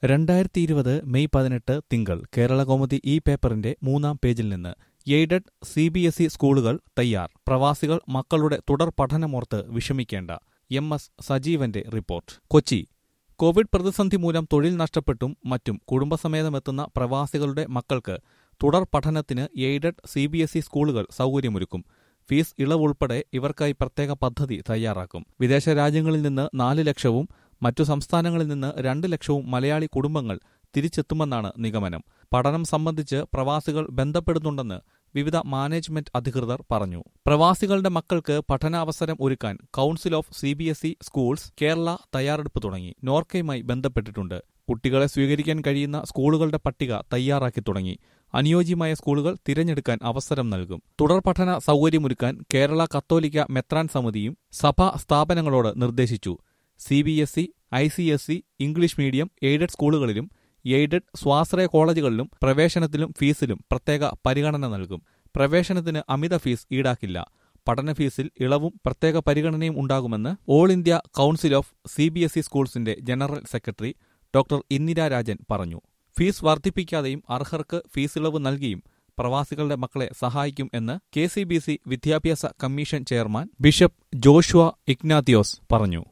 രണ്ടായിരത്തി ഇരുപത് മെയ് പതിനെട്ട് തിങ്കൾ കേരളകൗമുദി ഈ പേപ്പറിന്റെ മൂന്നാം പേജിൽ നിന്ന് aided C B S E സ്കൂളുകൾ തയ്യാർ പ്രവാസികൾ മക്കളുടെ തുടർ പഠനമോർത്ത് വിഷമിക്കേണ്ട എം എസ് സജീവന്റെ റിപ്പോർട്ട് കൊച്ചി കോവിഡ് പ്രതിസന്ധി മൂലം തൊഴിൽ നഷ്ടപ്പെട്ടും മറ്റും കുടുംബസമേതമെത്തുന്ന പ്രവാസികളുടെ മക്കൾക്ക് തുടർ പഠനത്തിന് aided C B S E സ്കൂളുകൾ സൗകര്യമൊരുക്കും ഫീസ് ഇളവുൾപ്പെടെ ഇവർക്കായി പ്രത്യേക പദ്ധതി തയ്യാറാക്കും വിദേശ രാജ്യങ്ങളിൽ നിന്ന് നാല് ലക്ഷവും മറ്റു സംസ്ഥാനങ്ങളിൽ നിന്ന് രണ്ട് ലക്ഷവും മലയാളി കുടുംബങ്ങൾ തിരിച്ചെത്തുമെന്നാണ് നിഗമനം പഠനം സംബന്ധിച്ച് പ്രവാസികൾ ബന്ധപ്പെടുന്നുണ്ടെന്ന് വിവിധ മാനേജ്മെന്റ് അധികൃതർ പറഞ്ഞു പ്രവാസികളുടെ മക്കൾക്ക് പഠനാവസരം ഒരുക്കാൻ council of C B S E schools Kerala തയ്യാറെടുപ്പ് തുടങ്ങി നോർക്കയുമായി ബന്ധപ്പെട്ടിട്ടുണ്ട് കുട്ടികളെ സ്വീകരിക്കാൻ കഴിയുന്ന സ്കൂളുകളുടെ പട്ടിക തയ്യാറാക്കി തുടങ്ങി അനുയോജ്യമായ സ്കൂളുകൾ തിരഞ്ഞെടുക്കാൻ അവസരം നൽകും തുടർ പഠന സൗകര്യമൊരുക്കാൻ കേരള കത്തോലിക്ക മെത്രാൻ സമിതിയും സഭാ സ്ഥാപനങ്ങളോട് നിർദ്ദേശിച്ചു C B S E I C S E English medium aided സ്കൂളുകളിലും എയ്ഡഡ് സ്വാശ്രയ കോളേജുകളിലും പ്രവേശനത്തിലും ഫീസിലും പ്രത്യേക പരിഗണന നൽകും പ്രവേശനത്തിന് അമിത ഫീസ് ഈടാക്കില്ല പഠന ഫീസിൽ ഇളവും പ്രത്യേക പരിഗണനയും ഉണ്ടാകുമെന്ന് all India council of C B S E സ്കൂൾസിന്റെ general secretary doctor Indira Rajan പറഞ്ഞു ഫീസ് വർദ്ധിപ്പിക്കാതെയും അർഹർക്ക് ഫീസ് ഇളവ് നൽകിയും പ്രവാസികളുടെ മക്കളെ സഹായിക്കും എന്ന് കെ സി ബി സി വിദ്യാഭ്യാസ commission chairman bishop Joshua Ignatios പറഞ്ഞു